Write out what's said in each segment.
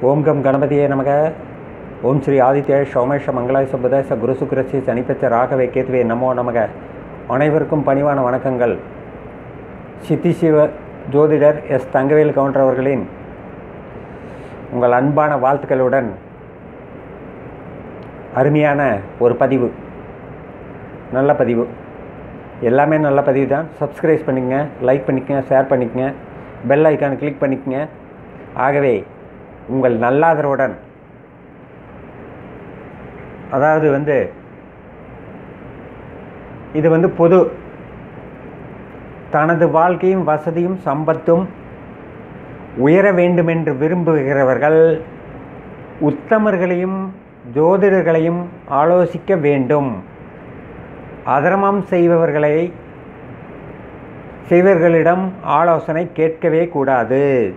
ஓம் come கணபதியே நமக ஓம் ஸ்ரீ ஆதித்ய சோமேஷ மங்களாய சுபதேச குரு சுக்கிரசி சனிப்பச்ச ராகவே கேத்துவே நமோ நமக அனைவருக்கும் பணிவான வணக்கங்கள் சித்தி சிவ ஜோதிடர் எஸ் தங்கவேல் கவுண்டர் அவர்களின் உங்கள் அன்பான வாழ்த்துக்களுடன் அருமையான ஒரு பதிவு நல்ல பதிவு எல்லாமே நல்ல பதிவு தான் சப்ஸ்கிரைப் பண்ணிக்கங்க லைக் பண்ணிக்கங்க ஷேர் பண்ணிக்கங்க பெல் ஐக்கான் கிளிக் பண்ணிக்கங்க ஆகவே உங்கள் நல்லாதரவுடன் அதாவது வந்து இது வந்து பொது தனது வாழ்க்கையும் வசதியும் சம்பத்தும் உயர வேண்டுமென்று விரும்புகிறவர்கள் உத்தமர்களையும் ஜோதிடர்களையும் ஆலோசிக்க வேண்டும் அதர்மம் செய்பவர்களை செய்வர்களிடம் ஆலோசனை கேட்கவே கூடாது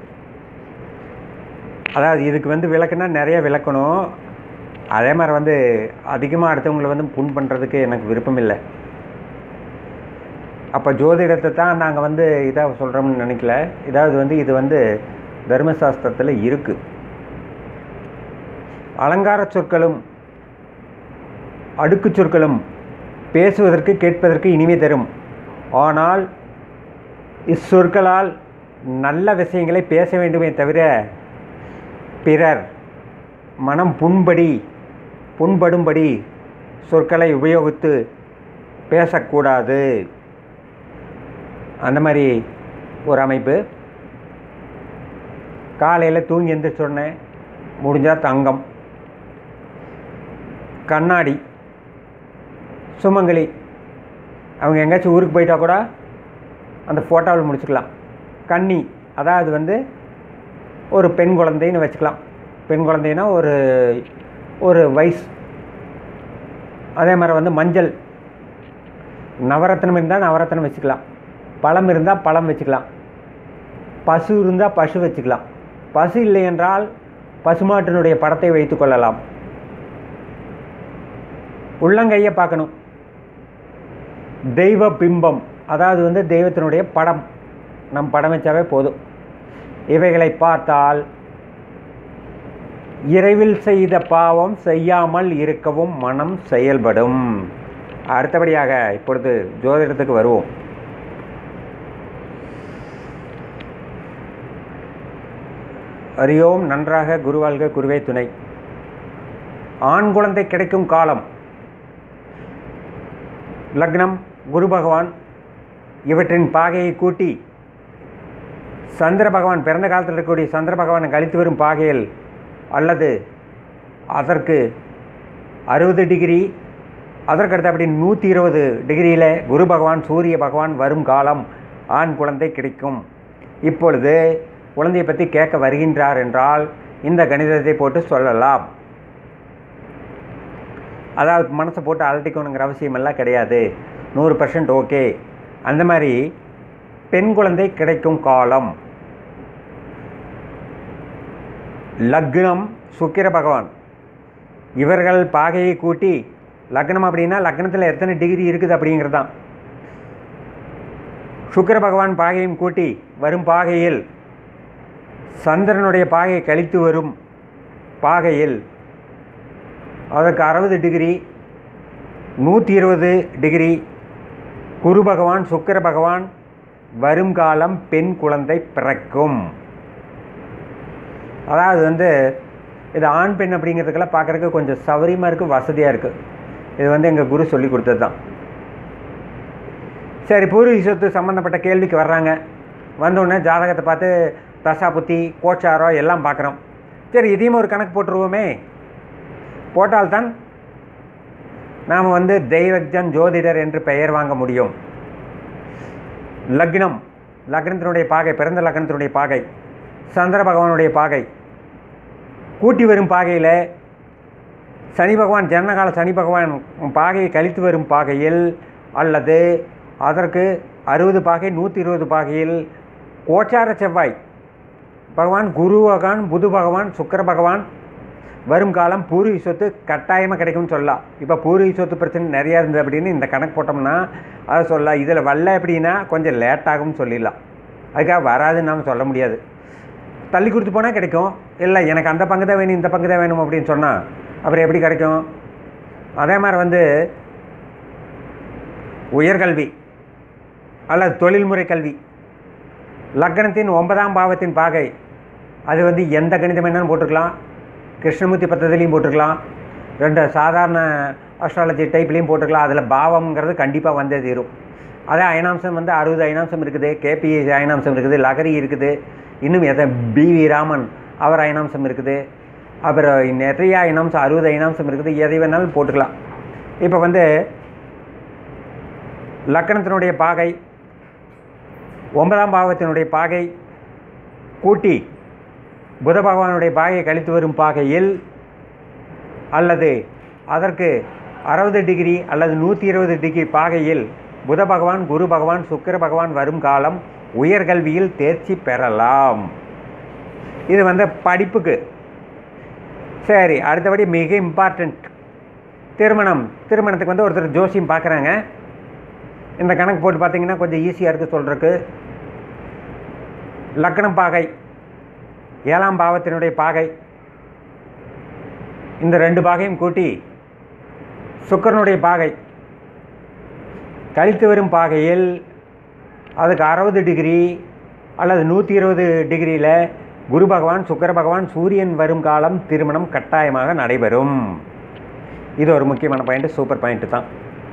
அதாவது இதுக்கு வந்து விளக்குனா நிறைய விளக்கணும் அதே மாதிரி வந்து அதிகமாக அடுத்தவங்களை வந்து புண் பண்ணுறதுக்கு எனக்கு விருப்பம் இல்லை அப்போ ஜோதிடத்தை தான் நாங்கள் வந்து இதாக சொல்கிறோம்னு நினைக்கல இதாவது வந்து இது வந்து தர்மசாஸ்திரத்தில் இருக்குது அலங்கார சொற்களும் அடுக்கு சொற்களும் பேசுவதற்கு கேட்பதற்கு இனிமை தரும் ஆனால் இச்சொற்களால் நல்ல விஷயங்களை பேச வேண்டுமே தவிர பிறர் மனம் புண்படி புண்படும்படி சொற்களை உபயோகித்து பேசக்கூடாது அந்த மாதிரி ஒரு அமைப்பு காலையில் தூங்கி எந்திரிச்ச உடனே முடிஞ்சால் தங்கம் கண்ணாடி சுமங்கலி அவங்க எங்கேயாச்சும் ஊருக்கு போயிட்டா கூட அந்த ஃபோட்டோவில் முடிச்சுக்கலாம் கன்னி அதாவது வந்து ஒரு பெண் குழந்தைன்னு வச்சுக்கலாம் பெண் குழந்தைன்னா ஒரு ஒரு வயசு அதே மாதிரி வந்து மஞ்சள் நவரத்னம் இருந்தால் நவரத்னம் வச்சுக்கலாம் பழம் இருந்தால் பழம் வச்சுக்கலாம் பசு இருந்தால் பசு வச்சுக்கலாம் பசு இல்லை என்றால் பசுமாட்டினுடைய படத்தை வைத்து கொள்ளலாம் உள்ளங்கையை பார்க்கணும் தெய்வ பிம்பம் அதாவது வந்து தெய்வத்தினுடைய படம் நம் படம் வச்சாவே போதும் இவைகளை பார்த்தால் இறைவில் செய்த பாவம் செய்யாமல் இருக்கவும் மனம் செயல்படும் அடுத்தபடியாக இப்பொழுது ஜோதிடத்துக்கு வருவோம் அறியோம் நன்றாக குருவாழ்க குருவே துணை ஆண் குழந்தை கிடைக்கும் காலம் லக்னம் குரு பகவான் இவற்றின் பாகையை கூட்டி சந்திர பகவான் பிறந்த காலத்தில் இருக்கக்கூடிய சந்திர பகவானை கழித்து வரும் பாகையில் அல்லது அதற்கு அறுபது டிகிரி அதற்கடுத்து அப்படி நூற்றி இருபது டிகிரியில் குரு பகவான் சூரிய பகவான் வரும் காலம் ஆண் குழந்தை கிடைக்கும் இப்பொழுது குழந்தையை பற்றி கேட்க வருகின்றார் என்றால் இந்த கணிதத்தை போட்டு சொல்லலாம் அதாவது மனசை போட்டு அலட்டிக்கணுங்கிற அவசியமெல்லாம் கிடையாது நூறு பர்சன்ட் ஓகே அந்த மாதிரி பெண் குழந்தை கிடைக்கும் காலம் லக்னம் சுக்கிர பகவான் இவர்கள் பாகையை கூட்டி லக்னம் அப்படின்னா லக்னத்தில் எத்தனை டிகிரி இருக்குது அப்படிங்கிறது தான் சுக்கிர பகவான் பாகையும் கூட்டி வரும் பாகையில் சந்திரனுடைய பாகையை கழித்து வரும் பாகையில் அதற்கு அறுபது டிகிரி நூற்றி இருபது டிகிரி குரு பகவான் சுக்கிர பகவான் வருங்காலம் பெண் குழந்தை பிறக்கும் அதாவது வந்து இது ஆண் பெண் அப்படிங்கிறதுக்கெல்லாம் பார்க்குறதுக்கு கொஞ்சம் சௌரியமாக இருக்குது வசதியாக இருக்குது இது வந்து எங்கள் குரு சொல்லி கொடுத்தது தான் சரி பூர்வீக சொத்து சம்மந்தப்பட்ட கேள்விக்கு வர்றாங்க வந்தோடனே ஜாதகத்தை பார்த்து தசா புத்தி கோச்சாரம் எல்லாம் பார்க்குறோம் சரி இதையும் ஒரு கணக்கு போட்டுருவோமே போட்டால்தான் நாம் வந்து தெய்வஜன் ஜோதிடர் என்று பெயர் வாங்க முடியும் லக்னம் லக்னத்தினுடைய பாகை பிறந்த லக்னத்தினுடைய பாகை சந்திர பகவானுடைய பாகை கூட்டி வரும் பாகையில் சனி பகவான் ஜனனகால சனி பகவான் பாகையை கழித்து வரும் பாகையில் அல்லது அதற்கு அறுபது பாகை நூற்றி இருபது பாகையில் கோச்சார செவ்வாய் பகவான் குரு பகவான் புது பகவான் சுக்கர பகவான் வரும் காலம் பூர்வீக சொத்து கட்டாயமாக கிடைக்கும்னு சொல்லலாம் இப்போ பூர்வீக சொத்து பிரச்சனை நிறையா இருந்தது அப்படின்னு இந்த கணக்கு போட்டோம்னா அதை சொல்லலாம் இதில் வரல அப்படின்னா கொஞ்சம் லேட்டாகும்னு சொல்லிடலாம் அதுக்காக வராதுன்னு நாம் சொல்ல முடியாது தள்ளி கொடுத்து போனால் கிடைக்கும் இல்லை எனக்கு அந்த பங்கு தான் வேணும் இந்த பங்கு தான் வேணும் அப்படின்னு சொன்னால் அப்புறம் எப்படி கிடைக்கும் அதே மாதிரி வந்து உயர்கல்வி அல்லது தொழில்முறை கல்வி லக்னத்தின் ஒன்பதாம் பாவத்தின் பாகை அது வந்து எந்த கணிதம் என்னன்னு போட்டுக்கலாம் கிருஷ்ணமூர்த்தி பத்தத்துலேயும் போட்டுக்கலாம் ரெண்டு சாதாரண அஸ்ட்ராலஜி டைப்லேயும் போட்டுக்கலாம் அதில் பாவம்ங்கிறது கண்டிப்பாக வந்தே தீரும் அதே அயனாம்சம் வந்து அறுபது அயனாம்சம் இருக்குது கேபி அயனாம்சம் இருக்குது லகரி இருக்குது இன்னும் எதை பிவி ராமன் அவர் அயனாம்சம் இருக்குது அப்புறம் நிறைய அயனாம்சம் அறுபது அயனாம்சம் இருக்குது எதை வேணாலும் போட்டுக்கலாம் இப்போ வந்து லக்கணத்தினுடைய பாகை ஒன்பதாம் பாவத்தினுடைய பாகை கூட்டி புத பகவானுடைய பாகையை கழித்து வரும் பாகையில் அல்லது அதற்கு அறுபது டிகிரி அல்லது நூற்றி இருபது டிகிரி பாகையில் புத பகவான் குரு பகவான் சுக்கிர பகவான் வரும் காலம் உயர்கல்வியில் தேர்ச்சி பெறலாம் இது வந்து படிப்புக்கு சரி அடுத்தபடி மிக இம்பார்ட்டண்ட் திருமணம் திருமணத்துக்கு வந்து ஒருத்தர் ஜோசியம் பார்க்குறாங்க இந்த கணக்கு போட்டு பார்த்தீங்கன்னா கொஞ்சம் ஈஸியாக இருக்குது சொல்கிறதுக்கு லக்னம் பாகை ஏழாம் பாவத்தினுடைய பாகை இந்த ரெண்டு பாகையும் கூட்டி சுக்கரனுடைய பாகை கழித்து வரும் பாகையில் அதுக்கு அறுபது டிகிரி அல்லது நூற்றி இருபது டிகிரியில் குரு பகவான் சுக்கர பகவான் சூரியன் வரும் காலம் திருமணம் கட்டாயமாக நடைபெறும் இது ஒரு முக்கியமான பாயிண்ட் சூப்பர் பாயிண்ட் தான்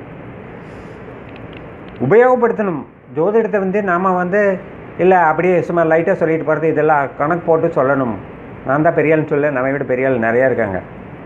உபயோகப்படுத்தணும் ஜோதிடத்தை வந்து நாம் வந்து இல்லை அப்படியே சும்மா லைட்டாக சொல்லிட்டு போகிறது இதெல்லாம் கணக்கு போட்டு சொல்லணும் நான் தான் பெரியாள்னு சொல்ல நம்ம விட பெரியாள் நிறையா இருக்காங்க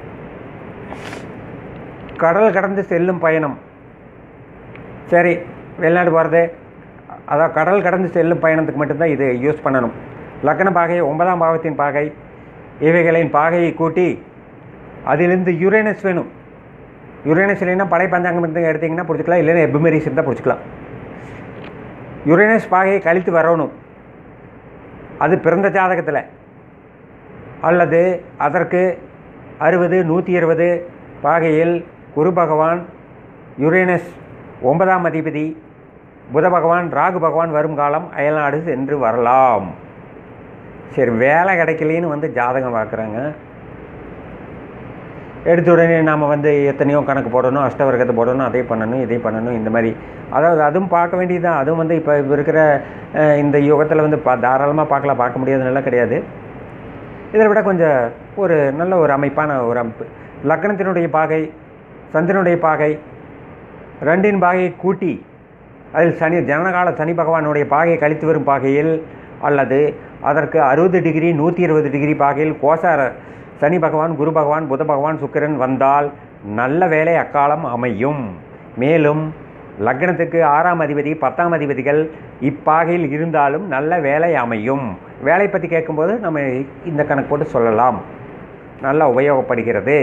கடல் கடந்து செல்லும் பயணம் சரி வெளிநாடு போகிறது அதான் கடல் கடந்து செல்லும் பயணத்துக்கு மட்டும்தான் இது யூஸ் பண்ணணும் லக்ன பாகை ஒன்பதாம் பாவத்தின் பாகை இவைகளின் பாகையை கூட்டி அதிலிருந்து யுரேனஸ் வேணும் யுரேனஸ் இல்லைன்னா படை பஞ்சாங்கம் இருந்து எடுத்திங்கன்னா பிடிச்சிக்கலாம் இல்லைன்னா எபிமெரிஸ் இருந்தால் பிடிச்சிக்கலாம் யுரேனஸ் பாகையை கழித்து வரணும் அது பிறந்த ஜாதகத்தில் அல்லது அதற்கு அறுபது நூற்றி இருபது பாகையில் குரு பகவான் யுரேனஸ் ஒன்பதாம் அதிபதி புத பகவான் ராகு பகவான் வரும் காலம் அயல்நாடு சென்று வரலாம் சரி வேலை கிடைக்கலேன்னு வந்து ஜாதகம் பார்க்குறாங்க எடுத்த உடனே நாம் வந்து எத்தனையோ கணக்கு போடணும் அஷ்டவர்க்கத்தை போடணும் அதை பண்ணணும் இதை பண்ணணும் இந்த மாதிரி அதாவது அதுவும் பார்க்க வேண்டியது தான் அதுவும் வந்து இப்போ இருக்கிற அஹ், இந்த யுகத்தில் வந்து பா தாராளமாக பார்க்கலாம் பார்க்க முடியாதுன்னெல்லாம் கிடையாது இதை விட கொஞ்சம் ஒரு நல்ல ஒரு அமைப்பான ஒரு அமைப்பு லக்னத்தினுடைய பாகை சந்திரனுடைய பாகை ரெண்டின் பாகையை கூட்டி அதில் சனி ஜனனகால சனி பகவானுடைய பாகையை கழித்து வரும் பாகையில் அல்லது அதற்கு அறுபது டிகிரி நூற்றி இருபது டிகிரி பாகையில் கோசார சனி பகவான் குரு பகவான் புத பகவான் சுக்கிரன் வந்தால் நல்ல வேலை அக்காலம் அமையும் மேலும் லக்னத்துக்கு ஆறாம் அதிபதி பத்தாம் அதிபதிகள் இப்பாகையில் இருந்தாலும் நல்ல வேலை அமையும் வேலை பற்றி கேட்கும்போது நம்ம இந்த கணக்கு போட்டு சொல்லலாம் நல்லா உபயோகப்படுகிறது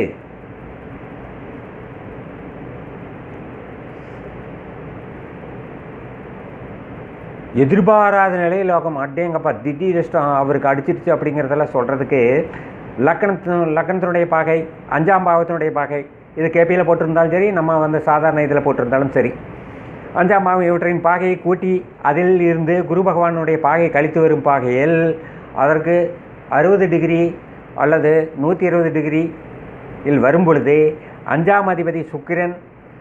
எதிர்பாராத நிலையில் லோகம் அட்டேங்கப்பா திடீர் இஷ்டம் அவருக்கு அடிச்சிருச்சு அப்படிங்கிறதெல்லாம் சொல்கிறதுக்கு லக்கணத்து லக்கணத்தினுடைய பாகை அஞ்சாம் பாவத்தினுடைய பாகை இது கேபியில் போட்டிருந்தாலும் சரி நம்ம வந்து சாதாரண இதில் போட்டிருந்தாலும் சரி அஞ்சாம் பாவம் இவற்றின் பாகையை கூட்டி அதில் இருந்து குரு பகவானுடைய பாகையை கழித்து வரும் பாகையில் அதற்கு அறுபது டிகிரி அல்லது நூற்றி இருபது டிகிரி இல் வரும் பொழுது அஞ்சாம் அதிபதி சுக்கிரன்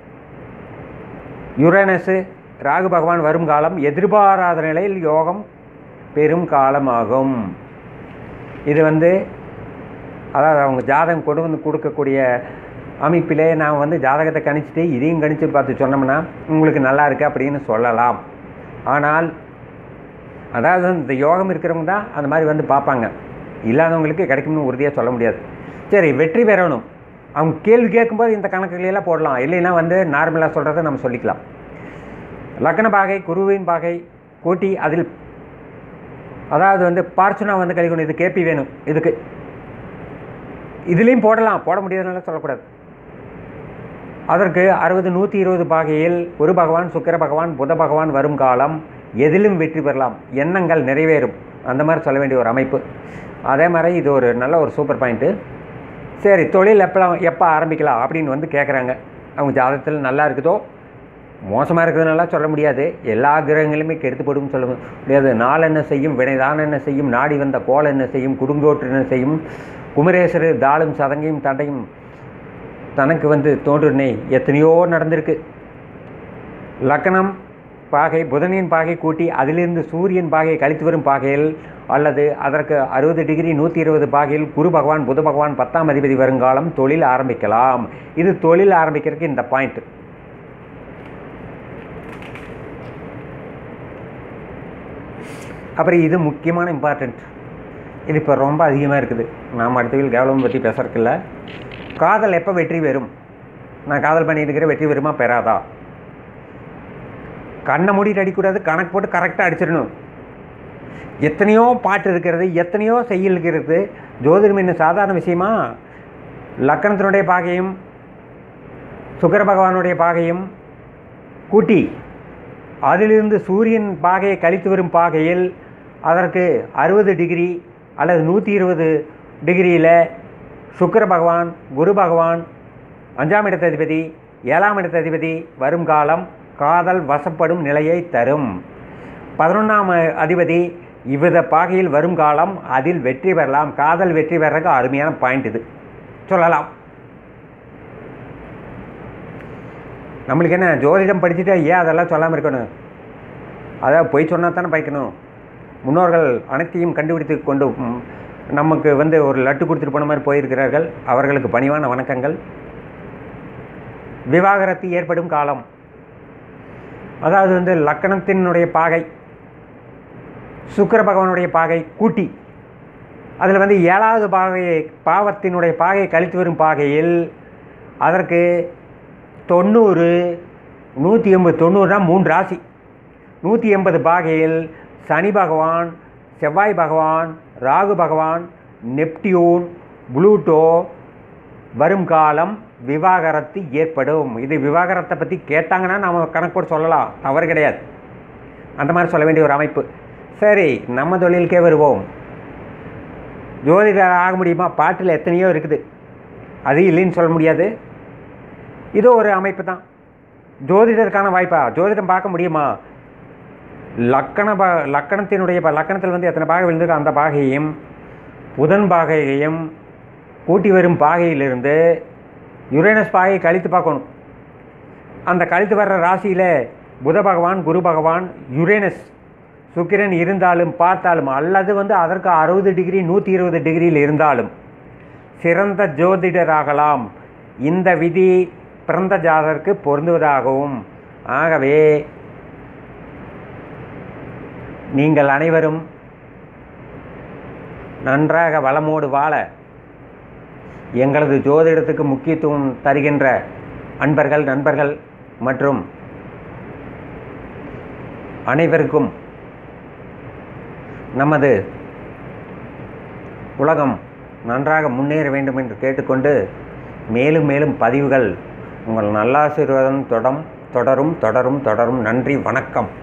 யுரேனஸு ராகு பகவான் வரும் காலம் எதிர்பாராத நிலையில் யோகம் பெரும் காலமாகும் இது வந்து அதாவது அவங்க ஜாதகம் கொண்டு வந்து கொடுக்கக்கூடிய அமைப்பிலே நான் வந்து ஜாதகத்தை கணிச்சிட்டு இதையும் கணிச்சு பார்த்து சொன்னோம்னா உங்களுக்கு நல்லா இருக்கு அப்படின்னு சொல்லலாம் ஆனால் அதாவது இந்த யோகம் இருக்கிறவங்க தான் அந்த மாதிரி வந்து பார்ப்பாங்க இல்லாதவங்களுக்கு கிடைக்கும்னு உறுதியாக சொல்ல முடியாது சரி வெற்றி பெறணும் அவங்க கேள்வி கேட்கும்போது இந்த கணக்குகளெல்லாம் போடலாம் இல்லைன்னா வந்து நார்மலாக சொல்கிறத நம்ம சொல்லிக்கலாம் லக்ன பாகை குருவின் பாகை கூட்டி அதில் அதாவது வந்து பார்ச்சுனா வந்து கழிக்கணும் இது கேபி வேணும் இதுக்கு இதுலேயும் போடலாம் போட முடியாதுனால சொல்லக்கூடாது அதற்கு அறுபது நூற்றி இருபது பாகையில் குரு பகவான் சுக்கிர பகவான் புத பகவான் வரும் காலம் எதிலும் வெற்றி பெறலாம் எண்ணங்கள் நிறைவேறும் அந்த மாதிரி சொல்ல வேண்டிய ஒரு அமைப்பு அதே மாதிரி இது ஒரு நல்ல ஒரு சூப்பர் பாயிண்ட்டு சரி தொழில் எப்போ எப்போ ஆரம்பிக்கலாம் அப்படின்னு வந்து கேட்குறாங்க அவங்க ஜாதகத்தில் நல்லா இருக்குதோ மோசமாக இருக்கிறதுனால சொல்ல முடியாது எல்லா கிரகங்களுமே கெடுத்து போடும் சொல்ல முடியாது நாள் என்ன செய்யும் வினைதான் என்ன செய்யும் நாடி வந்த கோல் என்ன செய்யும் குடுங்கோற்று என்ன செய்யும் குமரேசர் தாளும் சதங்கையும் தண்டையும் தனக்கு வந்து தோன்றுனே எத்தனையோ நடந்திருக்கு லக்கணம் பாகை புதனின் பாகை கூட்டி அதிலிருந்து சூரியன் பாகை கழித்து வரும் பாகையில் அல்லது அதற்கு அறுபது டிகிரி நூற்றி இருபது பாகையில் குரு பகவான் புத பகவான் பத்தாம் அதிபதி வருங்காலம் தொழில் ஆரம்பிக்கலாம் இது தொழில் ஆரம்பிக்கிறதுக்கு இந்த பாயிண்ட் அப்புறம் இது முக்கியமான இம்பார்ட்டண்ட் இது இப்போ ரொம்ப அதிகமாக இருக்குது நாம் அடுத்தவில் கேவலம் பற்றி பேசுறதுக்கில்ல காதல் எப்போ வெற்றி பெறும் நான் காதல் பண்ணிட்டு இருக்கிற வெற்றி பெறுமா பெறாதா கண்ணை மூடிட்டு அடிக்கூடாது கணக்கு போட்டு கரெக்டாக அடிச்சிடணும் எத்தனையோ பாட்டு இருக்கிறது எத்தனையோ செய்யுள் இருக்கிறது ஜோதிடம் என்ன சாதாரண விஷயமா லக்கணத்தினுடைய பாகையும் சுக்கர பகவானுடைய பாகையும் கூட்டி அதிலிருந்து சூரியன் பாகையை கழித்து வரும் பாகையில் அதற்கு அறுபது டிகிரி அல்லது நூற்றி இருபது டிகிரியில் சுக்கிர பகவான் குரு பகவான் அஞ்சாம் இடத்த அதிபதி ஏழாம் இடத்த அதிபதி வரும் காலம் காதல் வசப்படும் நிலையை தரும் பதினொன்றாம் அதிபதி இவ்வித பாகையில் வரும் காலம் அதில் வெற்றி பெறலாம் காதல் வெற்றி பெறக்கு அருமையான பாயிண்ட் இது சொல்லலாம் நம்மளுக்கு என்ன ஜோதிடம் படிச்சுட்டா ஏன் அதெல்லாம் சொல்லாமல் இருக்கணும் அதான் பொய் சொன்னால் தானே பயக்கணும் முன்னோர்கள் அனைத்தையும் கண்டுபிடித்து கொண்டு ம், நமக்கு வந்து ஒரு லட்டு கொடுத்துட்டு போன மாதிரி போயிருக்கிறார்கள் அவர்களுக்கு பணிவான வணக்கங்கள் விவாகரத்து ஏற்படும் காலம் அதாவது வந்து லக்கணத்தினுடைய பாகை சுக்கிர பகவானுடைய பாகை கூட்டி அதில் வந்து ஏழாவது பாகையை பாவத்தினுடைய பாகையை கழித்து வரும் பாகையில் அதற்கு தொண்ணூறு நூற்றி எண்பது தொண்ணூறுனா மூன்று ராசி நூற்றி எண்பது பாகையில் சனி பகவான் செவ்வாய் பகவான் ராகு பகவான் நெப்டியூன் புளூட்டோ வரும் காலம் விவாகரத்து ஏற்படும் இது விவாகரத்தை பற்றி கேட்டாங்கன்னா நம்ம கணக்கு போட்டு சொல்லலாம் தவறு கிடையாது அந்த மாதிரி சொல்ல வேண்டிய ஒரு அமைப்பு சரி நம்ம தொழிலுக்கே வருவோம் ஜோதிடர் ஆக முடியுமா பாட்டில் எத்தனையோ இருக்குது அது இல்லைன்னு சொல்ல முடியாது இது ஒரு அமைப்பு தான் ஜோதிடருக்கான வாய்ப்பா ஜோதிடம் பார்க்க முடியுமா லக்கண பா லக்கணத்தினுடைய ப- லக்கணத்தில் வந்து எத்தனை பாகை விழுந்திருக்கோ அந்த பாகையையும் புதன் பாகையையும் கூட்டி வரும் பாகையிலிருந்து யுரேனஸ் பாகையை கழித்து பார்க்கணும் அந்த கழித்து வர்ற ராசியில் புத பகவான் குரு பகவான் யுரேனஸ் சுக்கிரன் இருந்தாலும் பார்த்தாலும் அல்லது வந்து அதற்கு அறுபது டிகிரி நூற்றி இருபது டிகிரியில் இருந்தாலும் சிறந்த ஜோதிடராகலாம் இந்த விதி பிறந்த ஜாதகருக்கு பொருந்துவதாகவும் ஆகவே நீங்கள் அனைவரும் நன்றாக வளமோடு வாழ எங்களது ஜோதிடத்துக்கு முக்கியத்துவம் தருகின்ற அன்பர்கள் நண்பர்கள் மற்றும் அனைவருக்கும் நமது உலகம் நன்றாக முன்னேற வேண்டும் என்று கேட்டுக்கொண்டு மேலும் மேலும் பதிவுகள் உங்கள் நல்லாசீர்வாதம் தொடம் தொடரும் தொடரும் தொடரும் நன்றி வணக்கம்